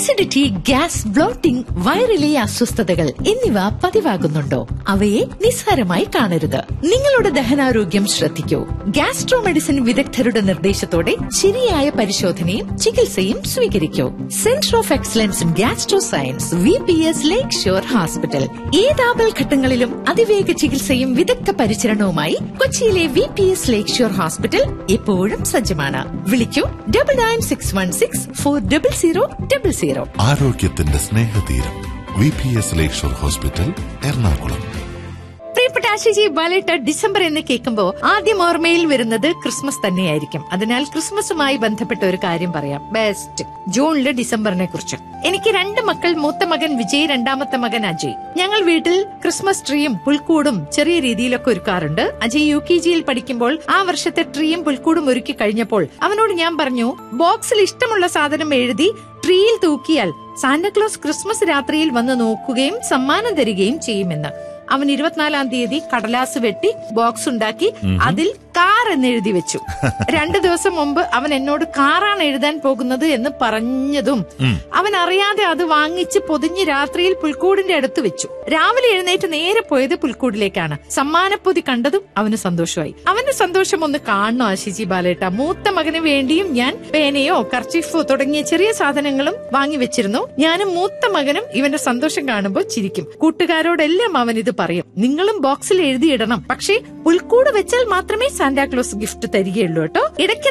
acidity gas blotting വയറിലെ അസ്വസ്ഥതകൾ എന്നിവ പതിവാകുന്നുണ്ടോ അവയെ നിസ്സാരമായി കാണരുത് നിങ്ങളുടെ ദഹനാരോഗ്യം ശ്രദ്ധിക്കൂ ഗ്യാസ്ട്രോ മെഡിസിൻ വിദഗ്ധരുടെ നിർദ്ദേശത്തോടെ ശരിയായ പരിശോധനയും ചികിത്സയും സ്വീകരിക്കൂ centre of excellence in gastro science V P S lake shore hospital ഏതാപൽ ഘട്ടങ്ങളിലും അതിവേഗ ചികിത്സയും വിദഗ്ധ പരിചരണവുമായി കൊച്ചിയിലെ V P S lake shore hospital എപ്പോഴും സജ്ജമാണ് വിളിക്കൂ double nine six one six four double zero double zero ആരോഗ്യത്തിന്റെ സ്നേഹതീരം V P S lakeshore hospital Ernakulam പ്രിയപ്പെട്ട ആശിജി ബാലേട്ട ഡിസംബർ എന്ന് കേൾക്കുമ്പോൾ ആദ്യം ഓർമ്മയിൽ വരുന്നത് ക്രിസ്മസ് തന്നെയായിരിക്കും അതിനാൽ ക്രിസ്മസുമായി ബന്ധപ്പെട്ട ഒരു കാര്യം പറയാം ബെസ്റ്റ് ജൂണില് ഡിസംബറിനെ കുറിച്ച് എനിക്ക് രണ്ട് മക്കൾ മൂത്ത മകൻ വിജയ് രണ്ടാമത്തെ മകൻ അജയ് ഞങ്ങൾ വീട്ടിൽ ക്രിസ്മസ് ട്രീയും പുൽക്കൂടും ചെറിയ രീതിയിലൊക്കെ ഒരുക്കാറുണ്ട് അജയ് യു കെ ജിയിൽ പഠിക്കുമ്പോൾ ആ വർഷത്തെ ട്രീയും പുൽക്കൂടും ഒരുക്കി കഴിഞ്ഞപ്പോൾ അവനോട് ഞാൻ പറഞ്ഞു ബോക്സിൽ ഇഷ്ടമുള്ള സാധനം എഴുതി ട്രീയിൽ തൂക്കിയാൽ സാന്റക്ലോസ് ക്രിസ്മസ് രാത്രിയിൽ വന്ന് നോക്കുകയും സമ്മാനം തരികയും ചെയ്യുമെന്ന് അവൻ ഇരുപത്തിനാലാം തീയതി കടലാസ് വെട്ടി ബോക്സ് ഉണ്ടാക്കി അതിൽ കാർ എന്ന് എഴുതി വെച്ചു രണ്ടു ദിവസം മുമ്പ് അവൻ എന്നോട് കാറാണ് എഴുതാൻ പോകുന്നത് എന്ന് പറഞ്ഞതും അവൻ അറിയാതെ അത് വാങ്ങിച്ച് പൊതിഞ്ഞ് രാത്രിയിൽ പുൽക്കൂടിന്റെ അടുത്ത് വെച്ചു രാവിലെ എഴുന്നേറ്റ് നേരെ പോയത് പുൽക്കൂടിലേക്കാണ് സമ്മാനപ്പൊതി കണ്ടതും അവന് സന്തോഷമായി അവന്റെ സന്തോഷം ഒന്ന് കാണണം ആശിജി ബാലേട്ട മൂത്ത മകന് വേണ്ടിയും ഞാൻ പേനയോ കർച്ചിഫോ തുടങ്ങിയ ചെറിയ സാധനങ്ങളും വാങ്ങി വെച്ചിരുന്നു ഞാനും മൂത്ത മകനും ഇവന്റെ സന്തോഷം കാണുമ്പോൾ ചിരിക്കും കൂട്ടുകാരോടെല്ലാം അവൻ ഇത് പറയും നിങ്ങളും ബോക്സിൽ എഴുതിയിടണം പക്ഷേ പുൽക്കൂട് വെച്ചാൽ മാത്രമേ സാന്റാക്ലോസ് ഗിഫ്റ്റ് തരികയുള്ളൂ കേട്ടോ ഇടയ്ക്ക്